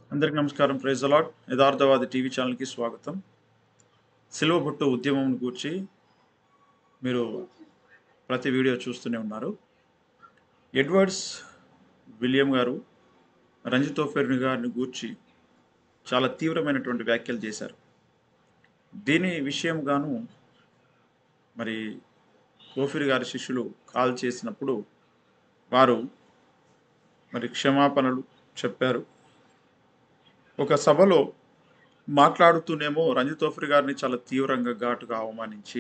అందరికి నమస్కారం praise allot యథార్థవాది TV ఛానల్కి స్వాగతం సిలువ బొట్టు ఉద్యమం గూర్చి మీరు ప్రతి వీడియో చూస్తూనే ఉన్నారు ఎడ్వర్డ్స్ విలియం గారు రంజిత్ ఓఫెర్ని గారిని గూర్చి చాలా తీవ్రమైనటువంటి వ్యాఖ్యలు చేశారు దీని విషయం గాను మరి ఓఫిర్ గారి శిష్యులు కాల్ చేసినప్పుడు వారు మరి క్షమాపణలు చెప్పారు ఒక సభలో మాట్లాడుతూనేమో రంజిత్ ఓఫ్రి గారిని చాలా తీవ్రంగా ఘాటుగా అవమానించి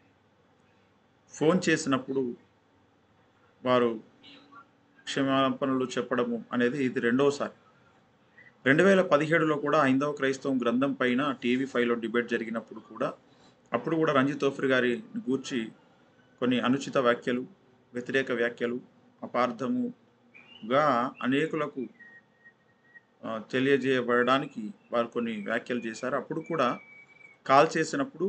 ఫోన్ చేసినప్పుడు వారు క్షమాపణలు చెప్పడము అనేది ఇది రెండవసారి రెండు వేల పదిహేడులో కూడా ఐందవ క్రైస్తవం గ్రంథం పైన టీవీ ఫైవ్లో డిబేట్ జరిగినప్పుడు కూడా అప్పుడు కూడా రంజిత్ ఓఫ్రి గారి గూర్చి కొన్ని అనుచిత వ్యాఖ్యలు వ్యతిరేక వ్యాఖ్యలు అపార్థముగా అనేకులకు ఆ, తెలియజేయబడడానికి వారు కొన్ని వ్యాఖ్యలు చేశారు అప్పుడు కూడా కాల్ చేసినప్పుడు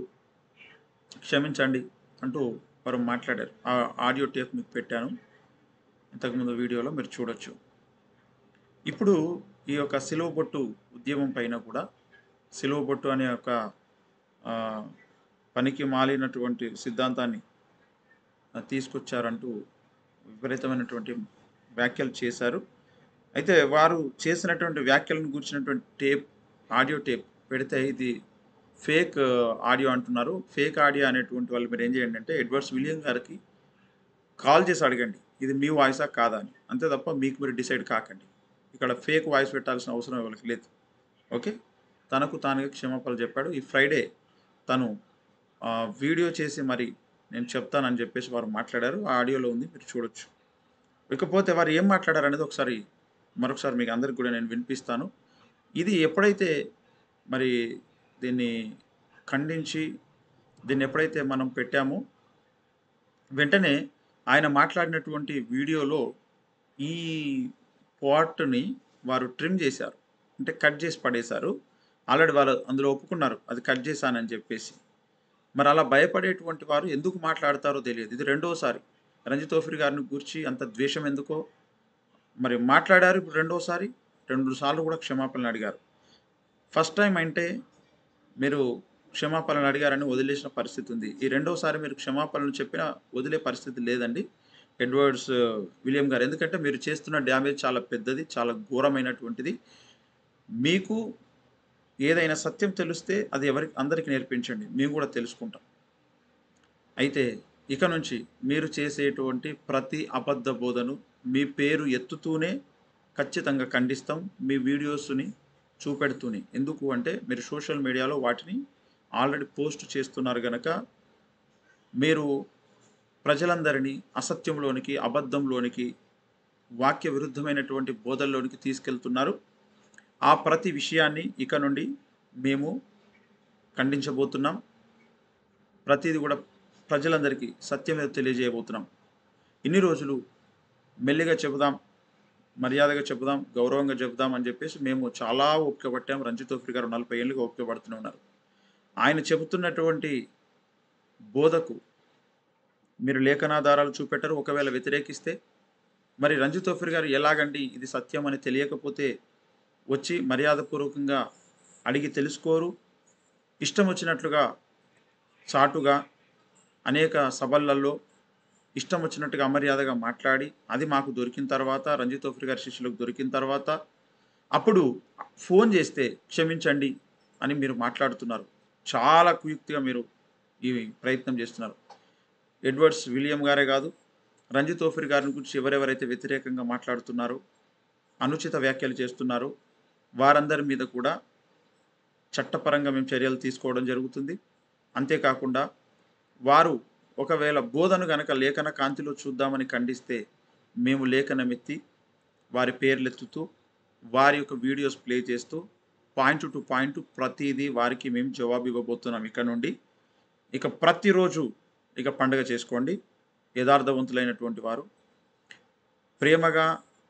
క్షమించండి అంటూ వారు మాట్లాడారు ఆ ఆడియో టేప్ మీకు పెట్టాను ఇంతకుముందు వీడియోలో మీరు చూడొచ్చు ఇప్పుడు ఈ యొక్క సిలువ బొట్టు ఉద్యమం పైన కూడా సిలువ బొట్టు అనే ఒక ఆ, పనికి మాలినటువంటి సిద్ధాంతాన్ని ఆ, తీసుకొచ్చారంటూ విపరీతమైనటువంటి వ్యాఖ్యలు చేశారు అయితే వారు చేసినటువంటి వ్యాఖ్యలను గురించినటువంటి టేప్ ఆడియో టేప్ పెడితే ఇది ఫేక్ ఆడియో అంటున్నారు ఫేక్ ఆడియో అనేటువంటి వాళ్ళు మీరు ఏం చేయండి అంటే ఎడ్వర్డ్స్ విలియం గారికి కాల్ చేసి అడగండి ఇది మీ వాయిసా కాదా అని అంతే తప్ప మీకు మీరు డిసైడ్ కాకండి ఇక్కడ ఫేక్ వాయిస్ పెట్టాల్సిన అవసరం ఎవరికి లేదు ఓకే తనకు తానుగా క్షమాపణలు చెప్పాడు ఈ ఫ్రైడే తను ఆ, వీడియో చేసి మరి నేను చెప్తానని చెప్పేసి వారు మాట్లాడారు ఆ ఆడియోలో ఉంది మీరు చూడొచ్చు ఇకపోతే వారు ఏం మాట్లాడారు అనేది ఒకసారి మరొకసారి మీకు అందరికి కూడా నేను వినిపిస్తాను ఇది ఎప్పుడైతే మరి దీన్ని ఖండించి దీన్ని ఎప్పుడైతే మనం పెట్టామో వెంటనే ఆయన మాట్లాడినటువంటి వీడియోలో ఈ పార్ట్ని వారు ట్రిమ్ చేశారు అంటే కట్ చేసి పడేశారు ఆల్రెడీ వాళ్ళు అందులో ఒప్పుకున్నారు అది కట్ చేశానని చెప్పేసి మరి అలా భయపడేటువంటి వారు ఎందుకు మాట్లాడతారో తెలియదు ఇది రెండోసారి రంజిత్ ఓఫిర్ గారిని గురించి అంత ద్వేషం ఎందుకో మరి మాట్లాడారు ఇప్పుడు రెండోసారి రెండు సార్లు కూడా క్షమాపణలు అడిగారు ఫస్ట్ టైం అంటే మీరు క్షమాపణలు అడిగారని వదిలేసిన పరిస్థితి ఉంది ఈ రెండోసారి మీరు క్షమాపణలు చెప్పినా వదిలే పరిస్థితి లేదండి ఎడ్వర్డ్స్ విలియం గారు ఎందుకంటే మీరు చేస్తున్న డ్యామేజ్ చాలా పెద్దది చాలా ఘోరమైనటువంటిది మీకు ఏదైనా సత్యం తెలిస్తే అది ఎవరికి అందరికీ నేర్పించండి మేము కూడా తెలుసుకుంటాం అయితే ఇక నుంచి మీరు చేసేటువంటి ప్రతి అబద్ధ బోధను మీ పేరు ఎత్తుతూనే ఖచ్చితంగా ఖండిస్తాం మీ వీడియోస్ని చూపెడుతూనే ఎందుకు అంటే మీరు సోషల్ మీడియాలో వాటిని ఆల్రెడీ పోస్ట్ చేస్తున్నారు కనుక మీరు ప్రజలందరినీ అసత్యంలోనికి అబద్ధంలోనికి వాక్య విరుద్ధమైనటువంటి బోధల్లోనికి తీసుకెళ్తున్నారు ఆ ప్రతి విషయాన్ని ఇక నుండి మేము ఖండించబోతున్నాం ప్రతిదీ కూడా ప్రజలందరికీ సత్యం ఏదో తెలియజేయబోతున్నాం ఇన్ని రోజులు మెల్లిగా చెబుదాం మర్యాదగా చెబుదాం గౌరవంగా చెబుదాం అని చెప్పేసి మేము చాలా ఓపిక పట్టాం రంజిత్ ఓఫ్రి గారు నలభై ఏళ్ళుగా ఓపిక పడుతూనే ఉన్నారు ఆయన చెబుతున్నటువంటి బోధకు మీరు లేఖనాధారాలు చూపెట్టరు ఒకవేళ వ్యతిరేకిస్తే మరి రంజిత్ ఓఫ్రి గారు ఎలాగండి ఇది సత్యం అని తెలియకపోతే వచ్చి మర్యాదపూర్వకంగా అడిగి తెలుసుకోరు ఇష్టం వచ్చినట్లుగా చాటుగా అనేక సభలలో ఇష్టం వచ్చినట్టుగా అమర్యాదగా మాట్లాడి అది మాకు దొరికిన తర్వాత రంజిత్ ఓఫ్రి గారి శిష్యులకు దొరికిన తర్వాత అప్పుడు ఫోన్ చేస్తే క్షమించండి అని మీరు మాట్లాడుతున్నారు చాలా కుయుక్తిగా మీరు ఈ ప్రయత్నం చేస్తున్నారు ఎడ్వర్డ్స్ విలియం గారే కాదు రంజిత్ ఓఫ్రి గారిని గురించి ఎవరెవరైతే వ్యతిరేకంగా మాట్లాడుతున్నారో అనుచిత వ్యాఖ్యలు చేస్తున్నారో వారందరి మీద కూడా చట్టపరంగా మేము చర్యలు తీసుకోవడం జరుగుతుంది అంతేకాకుండా వారు ఒకవేళ బోధను గనక లేఖన కాంతిలో చూద్దామని ఖండిస్తే మేము లేఖనమెత్తి వారి పేర్లెత్తుతూ వారి యొక్క వీడియోస్ ప్లే చేస్తూ పాయింట్ టు పాయింట్ ప్రతిదీ వారికి మేము జవాబు ఇవ్వబోతున్నాం ఇక్కడ నుండి ఇక ప్రతిరోజు ఇక పండుగ చేసుకోండి యథార్థవంతులైనటువంటి వారు ప్రేమగా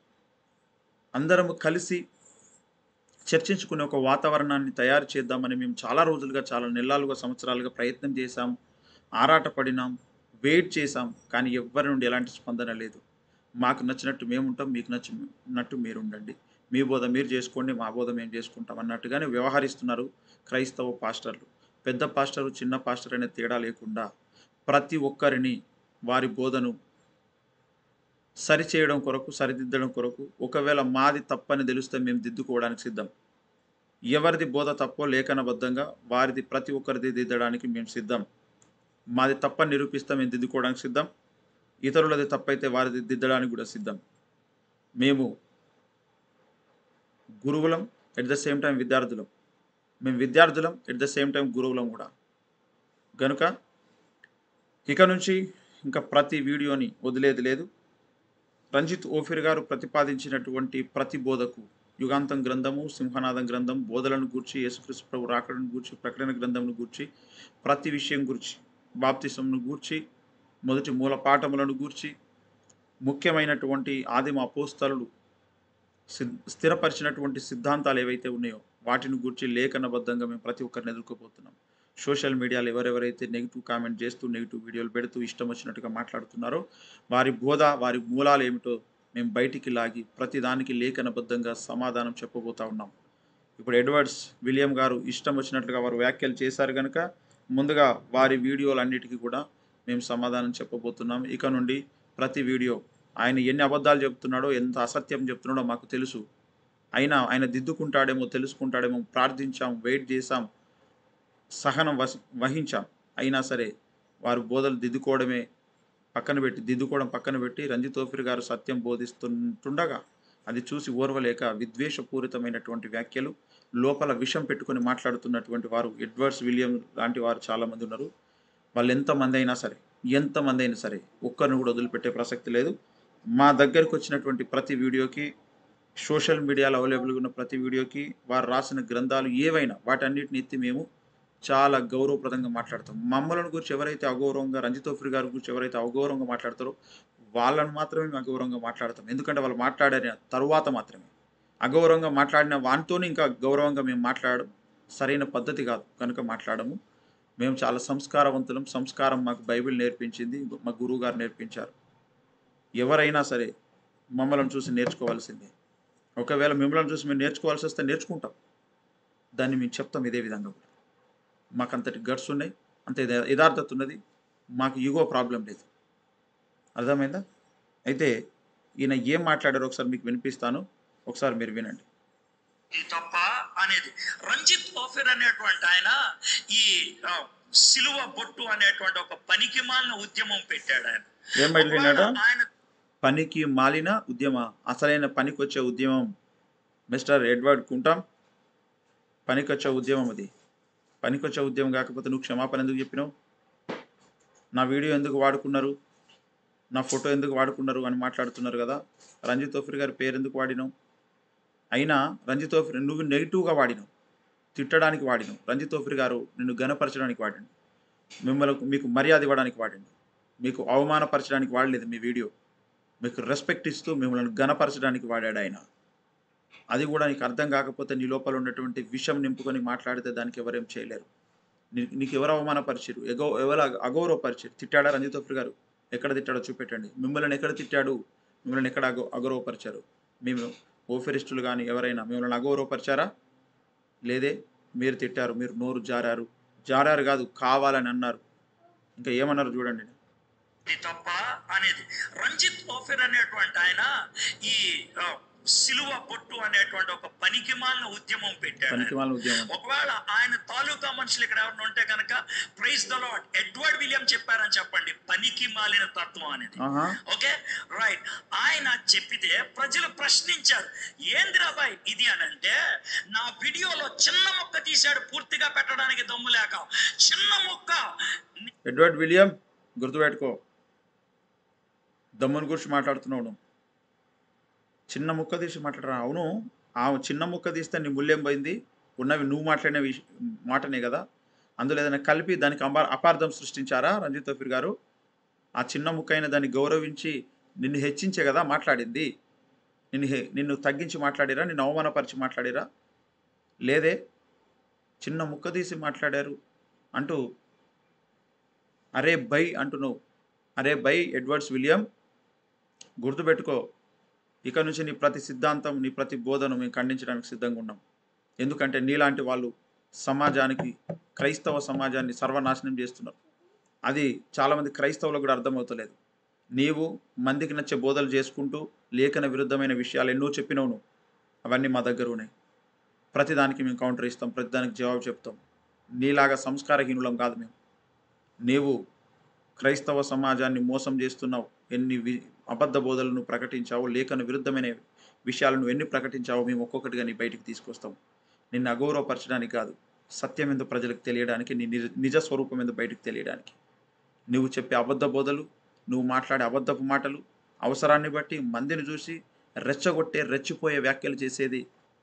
అందరము కలిసి చర్చించుకునే ఒక వాతావరణాన్ని తయారు చేద్దామని మేము చాలా రోజులుగా చాలా నెలలుగా సంవత్సరాలుగా ప్రయత్నం చేశాం ఆరాటపడినాం వెయిట్ చేశాం కానీ ఎవ్వరి నుండి ఎలాంటి స్పందన లేదు మాకు నచ్చినట్టు మేము ఉంటాం మీకు నచ్చినట్టు మీరు ఉండండి మీ బోధ మీరు చేసుకోండి మా బోధ మేము చేసుకుంటాం అన్నట్టుగానే వ్యవహరిస్తున్నారు క్రైస్తవ పాస్టర్లు పెద్ద పాస్టరు చిన్న పాస్టర్ అనే తేడా లేకుండా ప్రతి ఒక్కరిని వారి బోధను సరిచేయడం కొరకు సరిదిద్దడం కొరకు ఒకవేళ మాది తప్పని తెలిస్తే మేము దిద్దుకోవడానికి సిద్ధం ఎవరిది బోధ తప్పో లేఖనబద్ధంగా వారిది ప్రతి ఒక్కరిది దిద్దడానికి మేము సిద్ధం మాది తప్పని నిరూపిస్తే మేము దిద్దుకోవడానికి సిద్ధం ఇతరులది తప్పైతే వారిది దిద్దడానికి కూడా సిద్ధం మేము గురువులం ఎట్ ద సేమ్ టైం విద్యార్థులం మేము విద్యార్థులం ఎట్ ద సేమ్ టైం గురువులం కూడా గనుక ఇక నుంచి ఇంకా ప్రతి వీడియోని వదిలేది లేదు రంజిత్ ఓఫిర్ గారు ప్రతిపాదించినటువంటి ప్రతి బోధకు యుగాంతం గ్రంథము సింహనాథం గ్రంథం బోధలను గూర్చి యేసుక్రీస్తు ప్రభు రాకడను గూర్చి ప్రకటన గ్రంథంను గూర్చి ప్రతి విషయం గురించి బాప్తిసంను గూర్చి మొదటి మూల పాఠములను గూర్చి ముఖ్యమైనటువంటి ఆదిమ అపోస్తలు స్థిరపరిచినటువంటి సిద్ధాంతాలు ఏవైతే ఉన్నాయో వాటిని గురించి లేఖనబద్ధంగా మేము ప్రతి ఒక్కరిని ఎదుర్కోబోతున్నాం సోషల్ మీడియాలో ఎవరెవరైతే నెగిటివ్ కామెంట్ చేస్తూ నెగిటివ్ వీడియోలు పెడుతూ ఇష్టం వచ్చినట్టుగా మాట్లాడుతున్నారో వారి బోధ వారి మూలాలు ఏమిటో మేము బయటికి లాగి ప్రతి దానికి లేఖనబద్ధంగా సమాధానం చెప్పబోతా ఉన్నాం ఇప్పుడు ఎడ్వర్డ్స్ విలియం గారు ఇష్టం వచ్చినట్లుగా వారు వ్యాఖ్యలు చేశారు కనుక ముందుగా వారి వీడియోలన్నిటికీ కూడా మేము సమాధానం చెప్పబోతున్నాం ఇక నుండి ప్రతి వీడియో ఆయన ఎన్ని అబద్ధాలు చెప్తున్నాడో ఎంత అసత్యం చెప్తున్నాడో మాకు తెలుసు అయినా ఆయన దిద్దుకుంటాడేమో తెలుసుకుంటాడేమో ప్రార్థించాం వెయిట్ చేశాం సహనం వస వహించాం అయినా సరే వారు బోధలు దిద్దుకోవడమే పక్కన పెట్టి దిద్దుకోవడం పక్కన పెట్టి రంజిత్ ఓఫిర్ గారు సత్యం బోధిస్తుండగా అది చూసి ఓర్వలేక విద్వేషపూరితమైనటువంటి వ్యాఖ్యలు లోపల విషం పెట్టుకొని మాట్లాడుతున్నటువంటి వారు ఎడ్వర్డ్స్ విలియం లాంటి వారు చాలామంది ఉన్నారు వాళ్ళు ఎంతమంది అయినా సరే ఎంతమంది అయినా సరే ఒక్కరిని కూడా వదిలిపెట్టే ప్రసక్తి లేదు మా దగ్గరకు వచ్చినటువంటి ప్రతి వీడియోకి సోషల్ మీడియాలో అవైలబుల్గా ఉన్న ప్రతి వీడియోకి వారు రాసిన గ్రంథాలు ఏవైనా వాటన్నిటిని ఎత్తి మేము చాలా గౌరవప్రదంగా మాట్లాడతాం మమ్మల్ని గురించి ఎవరైతే అగౌరవంగా రంజితోఫ్రి గారి గురించి ఎవరైతే అగౌరవంగా మాట్లాడతారో వాళ్ళని మాత్రమే మేము అగౌరవంగా మాట్లాడతాం ఎందుకంటే వాళ్ళు మాట్లాడిన తరువాత మాత్రమే అగౌరవంగా మాట్లాడిన వానితోనే ఇంకా గౌరవంగా మేము మాట్లాడడం సరైన పద్ధతి కాదు కనుక మాట్లాడము మేము చాలా సంస్కారవంతులం సంస్కారం మాకు బైబిల్ నేర్పించింది మా గురువు గారు నేర్పించారు ఎవరైనా సరే మమ్మల్ని చూసి నేర్చుకోవాల్సిందే ఒకవేళ మిమ్మల్ని చూసి మేము నేర్చుకోవాల్సి వస్తే నేర్చుకుంటాం దాన్ని మేము చెప్తాం ఇదే విధంగా కూడా మాకు అంతటి గట్స్ ఉన్నాయి అంత యథా- యథార్థత ఉన్నది మాకు ఈగో ప్రాబ్లం లేదు అర్థమైందా అయితే ఈయన ఏం మాట్లాడారో ఒకసారి మీకు వినిపిస్తాను ఒకసారి మీరు వినండి ఇది తప్ప అనేది రంజిత్ ఓఫిర్ అనేటువంటి ఆయన ఈ ఆ, సిలువ బొట్టు అనేటువంటి ఒక పనికి మాలిన ఉద్యమం పెట్టాడు ఆయన ఏం బయలుదేరినాడు ఒకవేళ ఆయన పనికి మాలిన ఉద్యమ అసలైన పనికొచ్చే ఉద్యమం మిస్టర్ ఎడ్వర్డ్ కుంటాం పనికొచ్చే ఉద్యమం అది పనికొచ్చే ఉద్యమం కాకపోతే నువ్వు క్షమాపణ ఎందుకు చెప్పినావు నా వీడియో ఎందుకు వాడుకున్నారు నా ఫోటో ఎందుకు వాడుకున్నారు అని మాట్లాడుతున్నారు కదా రంజిత్ ఓఫిర్ గారి పేరు ఎందుకు వాడినావు అయినా రంజిత్ ఓఫిర్ నువ్వు నెగిటివ్గా వాడినావు తిట్టడానికి వాడినావు రంజిత్ ఓఫిర్ గారు నిన్ను గనపరచడానికి వాడండి మిమ్మల్ని మీకు మర్యాద ఇవ్వడానికి వాడండి మీకు అవమానపరచడానికి వాడలేదు మీ వీడియో మీకు రెస్పెక్ట్ ఇస్తూ మిమ్మల్ని గనపరచడానికి వాడాడు ఆయన అది కూడా నీకు అర్థం కాకపోతే నీ లోపల ఉన్నటువంటి విషం నింపుకొని మాట్లాడితే దానికి ఎవరేం చేయలేరు నీ- నీకు ఎవరు అవమానపరిచారు ఎగో ఎవరు అగ- అగౌరవపరిచారు తిట్టాడా రంజిత్ ఓఫ్రి గారు ఎక్కడ తిట్టాడో చూపెట్టండి మిమ్మల్ని ఎక్కడ తిట్టాడు మిమ్మల్ని ఎక్కడ అగౌ అగౌరవపరిచారు మేము ఓఫెరిస్టులు కానీ ఎవరైనా మిమ్మల్ని అగౌరవపరిచారా లేదే మీరు తిట్టారు మీరు నోరు జారారు జారారు కాదు కావాలని అన్నారు ఇంకా ఏమన్నారు చూడండి ఇది తప్ప అనేది రంజిత్ ఓఫిర్ అనేటువంటి ఆయన ఈ ఆ, సిలువ బొట్టు అనేటువంటి ఒక పనికి మాలిన ఉద్యమం పెట్టాడు పనికి ఆయన. వాళ్ళ ఉద్యమం ఒకవేళ ఆయన తాలూకా మనుషులు ఇక్కడ ఎవరైనా ఉంటే కనుక praise the Lord Edward William చెప్పారని చెప్పండి పనికి మాలిన తత్వం అనేది ఆహా ఓకే రైట్ ఆయన చెప్పితే ప్రజలు ప్రశ్నించారు ఏందిరా బాయ్ ఇది అని అంటే నా వీడియోలో చిన్న మొక్క తీశాడు పూర్తిగా పెట్టడానికి దమ్ము లేక చిన్న మొక్క ఎడ్వర్డ్ విలియం గుర్తుపెట్టుకో దమ్ముని గురించి మాట్లాడుతున్నావు నువ్వు. చిన్న ముక్క తీసి మాట్లాడరా అవును ఆ చిన్న ముక్క తీస్తే నీ మూల్యం పోయింది ఉన్నవి నువ్వు మాట్లాడిన విష మాటనే కదా అందులో ఏదైనా కలిపి దానికి అపా అపార్థం సృష్టించారా రంజిత్ తఫీర్ గారు ఆ చిన్న ముక్క అయిన దాన్ని గౌరవించి నిన్ను హెచ్చించే కదా మాట్లాడింది నిన్ను హె నిన్ను తగ్గించి మాట్లాడిరా నిన్ను అవమానపరిచి మాట్లాడిరా లేదే చిన్న ముక్క తీసి మాట్లాడారు అంటూ అరే బై అంటున్నావు అరే బై ఎడ్వర్డ్స్ విలియం గుర్తుపెట్టుకో ఇక నుంచి నీ ప్రతి సిద్ధాంతం నీ ప్రతి బోధను మేము ఖండించడానికి సిద్ధంగా ఉన్నాం ఎందుకంటే నీలాంటి వాళ్ళు సమాజానికి క్రైస్తవ సమాజాన్ని సర్వనాశనం చేస్తున్నారు అది చాలామంది క్రైస్తవులకు కూడా అర్థమవుతలేదు నీవు మందికి నచ్చే బోధలు చేసుకుంటూ లేఖన విరుద్ధమైన విషయాలు ఎన్నో చెప్పినవు నువ్వు అవన్నీ మా దగ్గర ఉన్నాయి ప్రతిదానికి మేము కౌంటర్ ఇస్తాం ప్రతిదానికి జవాబు చెప్తాం నీలాగా సంస్కారహీనులం కాదు మేము నీవు క్రైస్తవ సమాజాన్ని మోసం చేస్తున్నావు ఎన్ని వి అబద్ధ బోధలను ప్రకటించావు లేఖన విరుద్ధమైన విషయాలను ఎన్ని ప్రకటించావో మేము ఒక్కొక్కటిగా నీ బయటికి తీసుకొస్తాం నిన్ను అగౌరవపరచడానికి కాదు సత్యం ఎందు ప్రజలకు తెలియడానికి నీ నిజ నిజ స్వరూపం ఎందు బయటికి తెలియడానికి నువ్వు చెప్పే అబద్ధ బోధలు నువ్వు మాట్లాడే అబద్ధపు మాటలు అవసరాన్ని బట్టి మందిని చూసి రెచ్చగొట్టే రెచ్చిపోయే వ్యాఖ్యలు చేసేది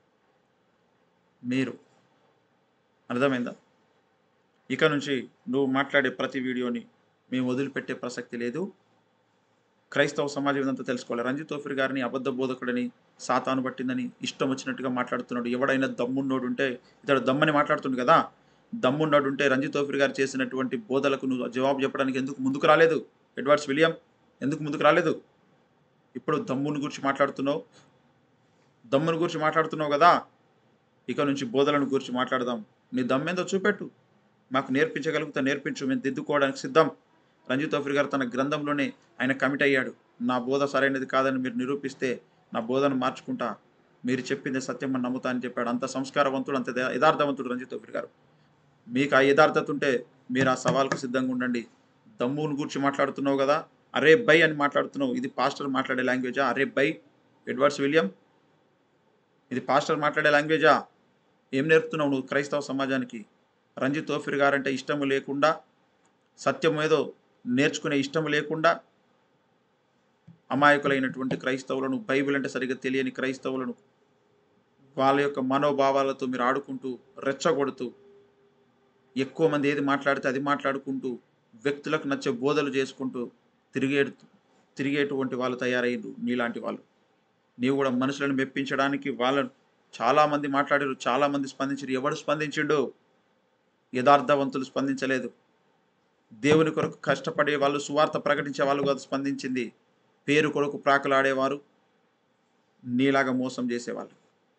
మీరు అర్థమైందా ఇక నుంచి నువ్వు మాట్లాడే ప్రతి వీడియోని మేము వదిలిపెట్టే ప్రసక్తి లేదు క్రైస్తవ సమాజం ఇదంతా తెలుసుకోవాలి రంజిత్ తోఫిర్ గారిని అబద్ధ బోధకుడని సాతాను పట్టిందని ఇష్టం వచ్చినట్టుగా మాట్లాడుతున్నాడు ఎవడైనా దమ్మున్నోడు ఉంటే ఇతడు దమ్మని మాట్లాడుతుండు కదా దమ్మున్నాడు ఉంటే రంజిత్ తోఫిర్ గారు చేసినటువంటి బోధలకు నువ్వు జవాబు చెప్పడానికి ఎందుకు ముందుకు రాలేదు ఎడ్వర్డ్స్ విలియం ఎందుకు ముందుకు రాలేదు ఇప్పుడు దమ్ముని గురించి మాట్లాడుతున్నావు దమ్ముని గురించి మాట్లాడుతున్నావు కదా ఇక నుంచి బోధలను గురించి మాట్లాడదాం నీ దమ్మేందో చూపెట్టు మాకు నేర్పించగలిగితే నేర్పించు మేము దిద్దుకోవడానికి సిద్ధం రంజిత్ తోఫిర్ గారు తన గ్రంథంలోనే ఆయన కమిట్ అయ్యాడు నా బోధ సరైనది కాదని మీరు నిరూపిస్తే నా బోధను మార్చుకుంటా మీరు చెప్పింది సత్యం అని నమ్ముతా అని చెప్పాడు అంత సంస్కారవంతుడు అంత ద- యథార్థవంతుడు రంజిత్ తోఫిర్ గారు మీకు ఆ యథార్థత ఉంటే మీరు ఆ సవాల్కు సిద్ధంగా ఉండండి దమ్ముని గురించి మాట్లాడుతున్నావు కదా అరే బై అని మాట్లాడుతున్నావు ఇది పాస్టర్ మాట్లాడే లాంగ్వేజా అరే బై ఎడ్వర్డ్స్ విలియం ఇది పాస్టర్ మాట్లాడే లాంగ్వేజా ఏం నేర్పుతున్నావు నువ్వు క్రైస్తవ సమాజానికి రంజిత్ తోఫిర్ గారంటే ఇష్టము లేకుండా సత్యం ఏదో నేర్చుకునే ఇష్టము లేకుండా అమాయకులైనటువంటి క్రైస్తవులను బైబిల్ అంటే సరిగ్గా తెలియని క్రైస్తవులను వాళ్ళ యొక్క మనోభావాలతో మీరు ఆడుకుంటూ రెచ్చగొడుతూ ఎక్కువ మంది ఏది మాట్లాడితే అది మాట్లాడుకుంటూ వ్యక్తులకు నచ్చే బోధలు చేసుకుంటూ తిరిగే తిరిగేటువంటి వాళ్ళు తయారయ్యారు నీలాంటి వాళ్ళు నీవు కూడా మనుషులను మెప్పించడానికి వాళ్ళను చాలామంది మాట్లాడారు చాలామంది స్పందించారు ఎవడు స్పందించిండు యథార్థవంతులు స్పందించలేదు దేవుని కొరకు కష్టపడే వాళ్ళు సువార్త ప్రకటించే వాళ్ళు కాదు స్పందించింది పేరు కొరకు ప్రాకులాడేవారు నీలాగా మోసం చేసేవాళ్ళు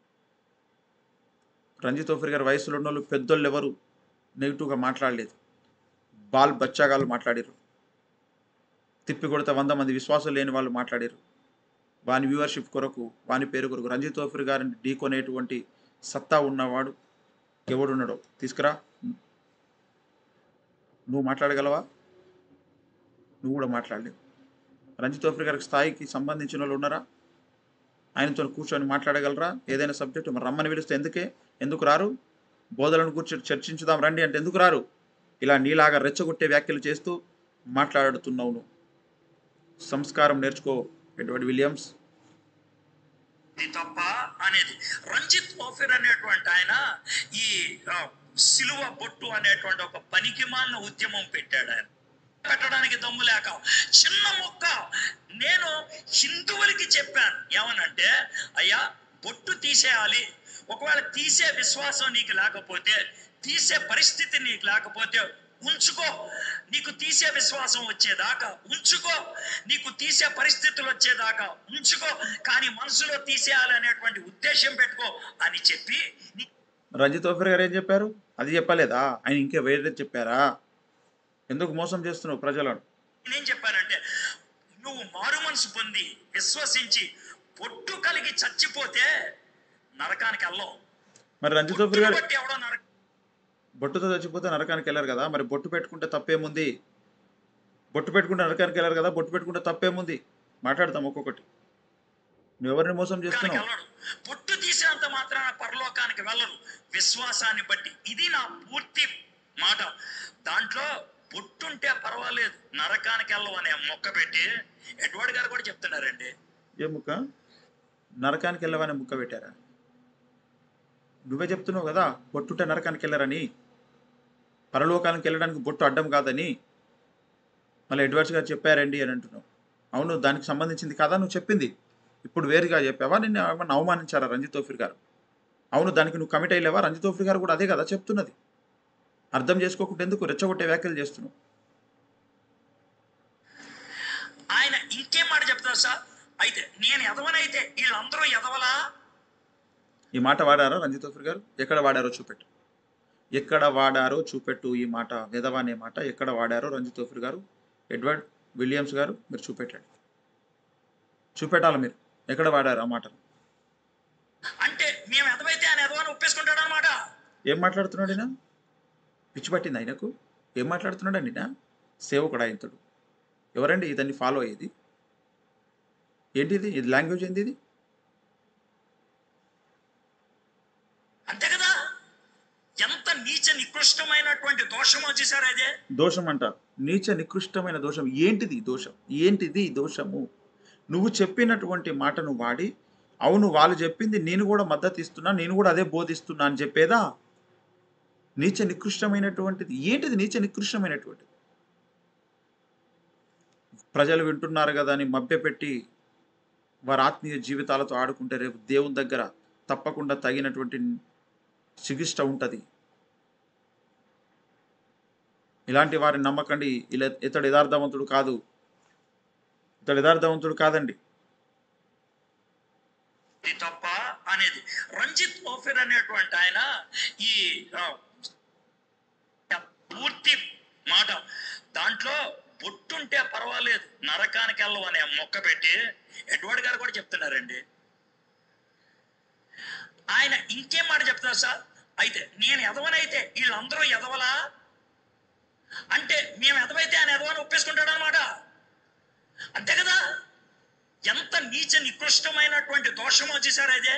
రంజిత్ ఓఫిర్ గారి వయసులో ఉన్న వాళ్ళు పెద్దోళ్ళు ఎవరు నెగిటివ్గా మాట్లాడలేదు బాల్ బచ్చాగాళ్ళు మాట్లాడారు తిప్పి కొడితే వంద మంది విశ్వాసం లేని వాళ్ళు మాట్లాడారు వాని వ్యూవర్షిప్ కొరకు వాని పేరు కొరకు రంజిత్ ఓఫిర్ గారిని ఢీకొనేటువంటి సత్తా ఉన్నవాడు ఎవడున్నాడో తీసుకురా నువ్వు మాట్లాడగలవా నువ్వు కూడా మాట్లాడలేవు రంజిత్ ఓఫిర్ గారికి స్థాయికి సంబంధించిన వాళ్ళు ఉన్నారా ఆయనతో కూర్చొని మాట్లాడగలరా ఏదైనా సబ్జెక్టు మరి రమ్మని పిలిస్తే ఎందుకే ఎందుకు రారు బోధలను కూర్చొని చర్చించుదాం రండి అంటే ఎందుకు రారు ఇలా నీలాగా రెచ్చగొట్టే వ్యాఖ్యలు చేస్తూ మాట్లాడుతున్నావు నువ్వు సంస్కారం నేర్చుకో ఎడ్వర్డ్ విలియమ్స్ ఇది తప్ప అనేది రంజిత్ ఓఫిర్ అనేటువంటి ఆయన ఈ ఆ, సిలువ బొట్టు అనేటువంటి ఒక పనికిమాలిన ఉద్యమం పెట్టాడు ఆయన పెట్టడానికి దమ్ము లేక చిన్న మొక్క నేను హిందువులకి చెప్పాను ఏమనంటే అయ్యా బొట్టు తీసేయాలి ఒకవేళ తీసే విశ్వాసం నీకు లేకపోతే తీసే పరిస్థితి నీకు లేకపోతే ఉంచుకో నీకు తీసే విశ్వాసం వచ్చేదాకా ఉంచుకో నీకు తీసే పరిస్థితులు వచ్చేదాకా ఉంచుకో కానీ మనసులో తీసేయాలి అనేటువంటి ఉద్దేశం పెట్టుకో అని చెప్పి నీ- రంజిత్ ఓఫిర్ గారు ఏం చెప్పారు అది చెప్పలేదా ఆయన ఇంకా వేరే చెప్పారా ఎందుకు మోసం చేస్తున్నావు ప్రజలను నేనేం చెప్పానంటే నువ్వు మారు మనసు పొంది విశ్వసించి పొట్టు కలిగి చచ్చిపోతే నరకానికి వెళ్ళవు మరి రంజిత్ ఓఫిర్ గారు బట్టి ఎవడో నరక బొట్టుతో చచ్చిపోతే నరకానికి వెళ్ళారు కదా మరి బొట్టు పెట్టుకుంటే తప్పేముంది బొట్టు పెట్టుకుంటే నరకానికి వెళ్ళారు కదా బొట్టు పెట్టుకుంటే తప్పేముంది మాట్లాడతాం ఒక్కొక్కటి నువ్వు ఎవరిని మోసం నరకానికి చేస్తున్నావు వెళ్ళడు పొట్టు తీసేంత మాత్రాన పరలోకానికి వెళ్ళరు విశ్వాసాన్ని బట్టి ఇది నా పూర్తి మాట దాంట్లో పొట్టుంటే పర్వాలేదు నరకానికి వెళ్ళవు అనే మొక్క పెట్టి ఎడ్వర్డ్ గారు కూడా చెప్తున్నారండి ఏ ముక్క నరకానికి వెళ్ళవని ముక్క పెట్టారా నువ్వే చెప్తున్నావు కదా బొట్టుంటే నరకానికి వెళ్ళారని పరలోకానికి వెళ్ళడానికి బొట్టు అడ్డం కాదని మళ్ళీ ఎడ్వర్డ్స్ గారు చెప్పారండి అని అంటున్నావు అవును దానికి సంబంధించింది కదా నువ్వు చెప్పింది ఇప్పుడు వేరుగా చెప్పావా నిన్ను ఏమన్నా అవమానించారా రంజిత్ తోఫిర్ గారు అవును దానికి నువ్వు కమిట్ అయ్యలేవా రంజిత్ తోఫిర్ గారు కూడా అదే కదా చెప్తున్నది అర్థం చేసుకోకుండా ఎందుకు రెచ్చగొట్టే వ్యాఖ్యలు చేస్తున్నావు ఆయన ఇంకేం మాట చెప్తారు సార్ అయితే నేను ఎదవనైతే వీళ్ళందరూ ఎదవలా ఈ మాట వాడారా రంజిత్ తోఫిర్ గారు ఎక్కడ వాడారో చూపెట్టు ఎక్కడ వాడారో చూపెట్టు ఈ మాట విధవ అనే మాట ఎక్కడ వాడారో రంజిత్ తోఫిర్ గారు ఎడ్వర్డ్ విలియమ్స్ గారు మీరు చూపెట్టండి చూపెట్టాలి మీరు ఎక్కడ వాడారు ఆ మాటను అంటే మేము ఎదవైతే ఆయన ఎదవని ఒప్పేసుకుంటాడు అనమాట ఏం మాట్లాడుతున్నాడు ఈయన పిచ్చి పట్టింది ఆయనకు ఏం మాట్లాడుతున్నాడు అండి సేవకుడు ఆయనతుడు ఎవరండి ఇతన్ని ఫాలో అయ్యేది ఏంటిది ఇది లాంగ్వేజ్ ఏంది ఇది అంతే కదా ఎంత నీచ నికృష్టమైనటువంటి దోషమో చూసారు అదే దోషం అంటారు నీచ నికృష్టమైన దోషం ఏంటిది దోషం ఏంటిది దోషము నువ్వు చెప్పినటువంటి మాటను వాడి అవును వాళ్ళు చెప్పింది నేను కూడా మద్దతు ఇస్తున్నా నేను కూడా అదే బోధిస్తున్నా అని చెప్పేదా నీచ నికృష్టమైనటువంటిది ఏంటిది నీచ నికృష్టమైనటువంటిది ప్రజలు వింటున్నారు కదా అని మభ్యపెట్టి వారి ఆత్మీయ జీవితాలతో ఆడుకుంటే రేపు దేవుని దగ్గర తప్పకుండా తగినటువంటి చికిత్స ఉంటుంది ఇలాంటి వారిని నమ్మకండి ఇలా ఇతడు యథార్థవంతుడు కాదు ఇతడు యథార్థవంతుడు కాదండి ఇది తప్ప అనేది రంజిత్ ఓఫిర్ అనేటువంటి ఆయన ఈ ఆ, పూర్తి మాట దాంట్లో బొట్టుంటే పర్వాలేదు నరకానికి వెళ్ళవు అనే మొక్క పెట్టి ఎడ్వర్డ్ గారు కూడా చెప్తున్నారండి ఆయన ఇంకేం మాట చెప్తున్నారు సార్ అయితే నేను ఎదవనైతే వీళ్ళందరూ ఎదవలా అంటే మేము ఎదవైతే ఆయన ఎదవని ఒప్పేసుకుంటాడు అనమాట అంతే కదా ఎంత నీచ నికృష్టమైనటువంటి దోషమో చూసారు అదే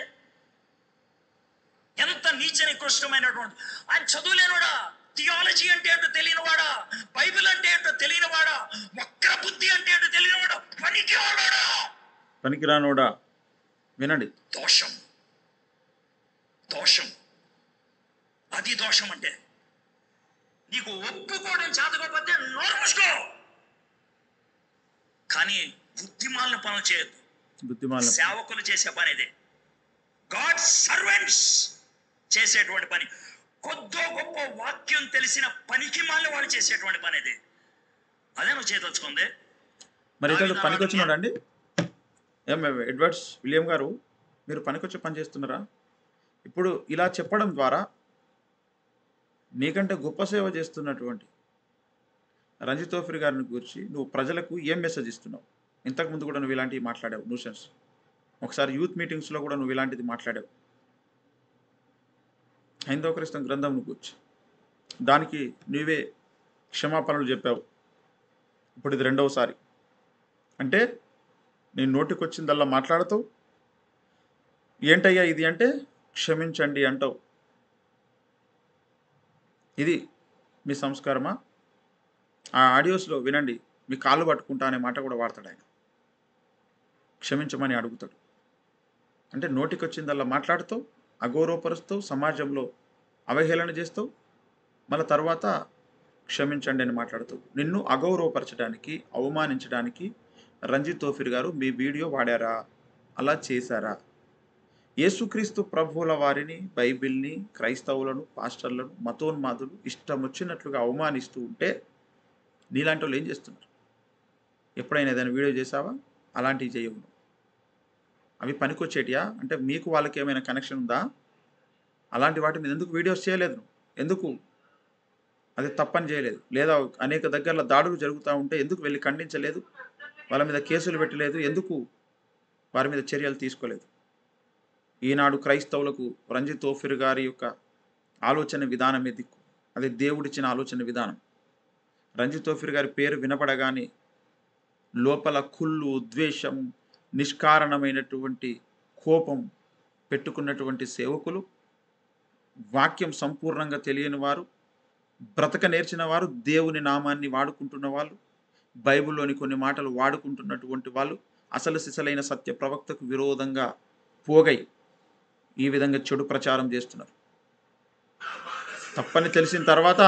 ఎంత నీచ నికృష్టమైనటువంటి ఆయన చదువులేనివాడా థియాలజీ అంటే ఏంటో తెలియనివాడా బైబిల్ అంటే ఏంటో తెలియనివాడా వక్ర బుద్ధి అంటే ఏంటో తెలియనివాడా పనికి వాడా పనికిరానోడా వినండి దోషం దోషం అది దోషం అంటే నీకు ఒప్పుకోవడం చేతకపోతే నోరు మూసుకో కానీ బుద్ధిమాలిన పనులు చేయొద్దు బుద్ధిమాల సేవకులు చేసే పని ఇదే గాడ్ సర్వెంట్స్ చేసేటువంటి పని కొద్దో గొప్ప వాక్యం తెలిసిన పనికి మాలిన వాళ్ళు చేసేటువంటి పని ఇది అదే నువ్వు చేయదలుచుకుంది మరి ఇతడు పనికొచ్చినాడు అండి ఏం ఎడ్వర్డ్స్ విలియం గారు మీరు పనికొచ్చి పని చేస్తున్నారా ఇప్పుడు ఇలా చెప్పడం ద్వారా నీకంటే గొప్ప సేవ చేస్తున్నటువంటి రంజిత్ తోఫిర్ గారిని గురించి నువ్వు ప్రజలకు ఏం మెసేజ్ ఇస్తున్నావు ఇంతకుముందు కూడా నువ్వు ఇలాంటివి మాట్లాడావు న్యూసెన్స్ ఒకసారి యూత్ మీటింగ్స్లో కూడా నువ్వు ఇలాంటిది మాట్లాడావు హైందవ క్రిస్తం గ్రంథం గురించి దానికి నువ్వే క్షమాపణలు చెప్పావు ఇప్పుడు ఇది రెండవసారి అంటే నేను నోటికి వచ్చిందల్లా మాట్లాడుతావు ఏంటయ్యా ఇది అంటే క్షమించండి అంటావు ఇది మీ సంస్కారమా ఆ ఆడియోస్లో వినండి మీ కాళ్ళు పట్టుకుంటా అనే మాట కూడా వాడతాడు ఆయన క్షమించమని అడుగుతాడు అంటే నోటికి వచ్చిందల్లా మాట్లాడుతావు అగౌరవపరుస్తావు సమాజంలో అవహేళన చేస్తావు మళ్ళీ తర్వాత క్షమించండి అని మాట్లాడుతావు నిన్ను అగౌరవపరచడానికి అవమానించడానికి రంజిత్ తోఫిర్ గారు మీ వీడియో వాడారా అలా చేశారా యేసుక్రీస్తు ప్రభువుల వారిని బైబిల్ని క్రైస్తవులను పాస్టర్లను మతోన్మాదులు ఇష్టం వచ్చినట్లుగా అవమానిస్తూ ఉంటే నీలాంటి వాళ్ళు ఏం చేస్తున్నారు ఎప్పుడైనా ఏదైనా వీడియో చేసావా అలాంటివి చేయవు నువ్వు. అవి పనికొచ్చేటియా అంటే మీకు వాళ్ళకి ఏమైనా కనెక్షన్ ఉందా అలాంటి వాటి మీద ఎందుకు వీడియోస్ చేయలేదు నువ్వు ఎందుకు అది తప్పని చేయలేదు లేదా అనేక దగ్గరలో దాడులు జరుగుతూ ఉంటే ఎందుకు వెళ్ళి ఖండించలేదు వాళ్ళ మీద కేసులు పెట్టలేదు ఎందుకు వారి మీద చర్యలు తీసుకోలేదు ఈనాడు క్రైస్తవులకు రంజిత్ తోఫిర్ గారి యొక్క ఆలోచన విధానమే దిక్కు అది దేవుడిచ్చిన ఆలోచన విధానం రంజిత్ తోఫిర్ గారి పేరు వినపడగానే లోపల కుళ్ళు ద్వేషం నిష్కారణమైనటువంటి కోపం పెట్టుకున్నటువంటి సేవకులు వాక్యం సంపూర్ణంగా తెలియని వారు బ్రతక నేర్చిన వారు దేవుని నామాన్ని వాడుకుంటున్న వాళ్ళు బైబిల్లోని కొన్ని మాటలు వాడుకుంటున్నటువంటి వాళ్ళు అసలు సిసలైన సత్య ప్రవక్తకు విరోధంగా పోగై ఈ విధంగా చెడు ప్రచారం చేస్తున్నారు తప్పని తెలిసిన తర్వాత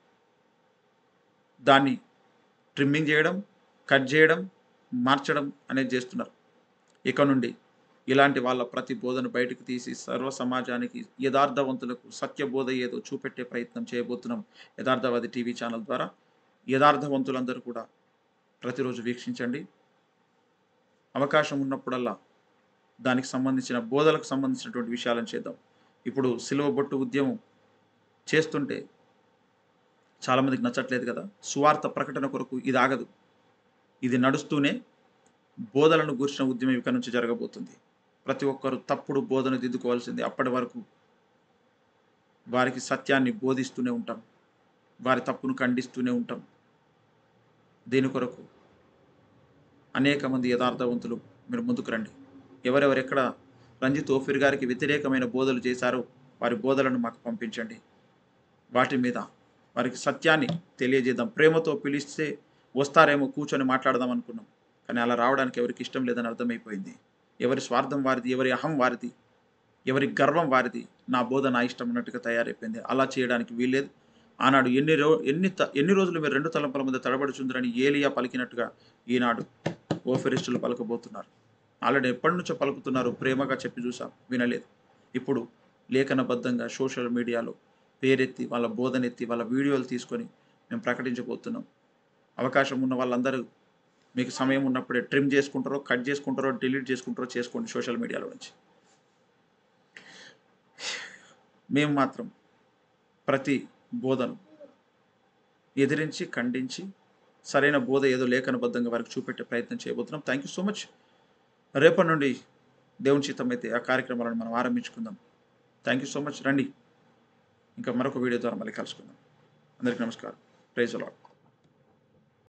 దాన్ని ట్రిమ్మింగ్ చేయడం కట్ చేయడం మార్చడం అనేది చేస్తున్నారు ఇక నుండి ఇలాంటి వాళ్ళ ప్రతి బోధన బయటకు తీసి సర్వ సమాజానికి యథార్థవంతులకు సత్యబోధ ఏదో చూపెట్టే ప్రయత్నం చేయబోతున్నాం యథార్థవాది టీవీ ఛానల్ ద్వారా యథార్థవంతులందరూ కూడా ప్రతిరోజు వీక్షించండి అవకాశం ఉన్నప్పుడల్లా దానికి సంబంధించిన బోధలకు సంబంధించినటువంటి విషయాలను చేద్దాం ఇప్పుడు సిలువ బొట్టు ఉద్యమం చేస్తుంటే చాలామందికి నచ్చట్లేదు కదా సువార్త ప్రకటన కొరకు ఇది ఆగదు ఇది నడుస్తూనే బోధలను గురించిన ఉద్యమం ఇక నుంచి జరగబోతుంది ప్రతి ఒక్కరు తప్పుడు బోధన దిద్దుకోవాల్సింది అప్పటి వరకు వారికి సత్యాన్ని బోధిస్తూనే ఉంటాం వారి తప్పును ఖండిస్తూనే ఉంటాం దీని కొరకు అనేక మంది యథార్థవంతులు మీరు ముందుకు రండి ఎవరెవరు ఎక్కడ రంజిత్ ఓఫిర్ గారికి వ్యతిరేకమైన బోధలు చేశారో వారి బోధలను మాకు పంపించండి వాటి మీద వారికి సత్యాన్ని తెలియజేద్దాం ప్రేమతో పిలిస్తే వస్తారేమో కూర్చొని మాట్లాడదాం అనుకున్నాం కానీ అలా రావడానికి ఎవరికి ఇష్టం లేదని అర్థమైపోయింది ఎవరి స్వార్థం వారిది ఎవరి అహం వారిది ఎవరి గర్వం వారిది నా బోధ నా ఇష్టం అన్నట్టుగా తయారైపోయింది అలా చేయడానికి వీల్లేదు ఆనాడు ఎన్ని రో ఎన్ని త- ఎన్ని రోజులు మీరు రెండు తలంపుల మీద తడబడుచుందని ఏలియా పలికినట్టుగా ఈనాడు ఓఫెరిస్టులు పలకబోతున్నారు ఆల్రెడీ ఎప్పటి నుంచో పలుకుతున్నారు ప్రేమగా చెప్పి చూసాం వినలేదు ఇప్పుడు లేఖనబద్ధంగా సోషల్ మీడియాలో పేరెత్తి వాళ్ళ బోధనెత్తి వాళ్ళ వీడియోలు తీసుకొని మేము ప్రకటించబోతున్నాం అవకాశం ఉన్న వాళ్ళందరూ మీకు సమయం ఉన్నప్పుడే ట్రిమ్ చేసుకుంటారో కట్ చేసుకుంటారో డిలీట్ చేసుకుంటారో చేసుకోండి సోషల్ మీడియాలో నుంచి మేము మాత్రం ప్రతి బోధను ఎదిరించి ఖండించి సరైన బోధ ఏదో లేఖనబద్ధంగా వారికి చూపెట్టే ప్రయత్నం చేయబోతున్నాం థ్యాంక్ యూ సో మచ్ రేపటి నుండి దేవుని చిత్తం అయితే ఆ కార్యక్రమాలను మనం ఆరంభించుకుందాం థ్యాంక్ యూ సో మచ్ రండి ఇంకా మరొక వీడియో ద్వారా మళ్ళీ కలుసుకుందాం అందరికీ నమస్కారం ప్రైజ్ అలాట్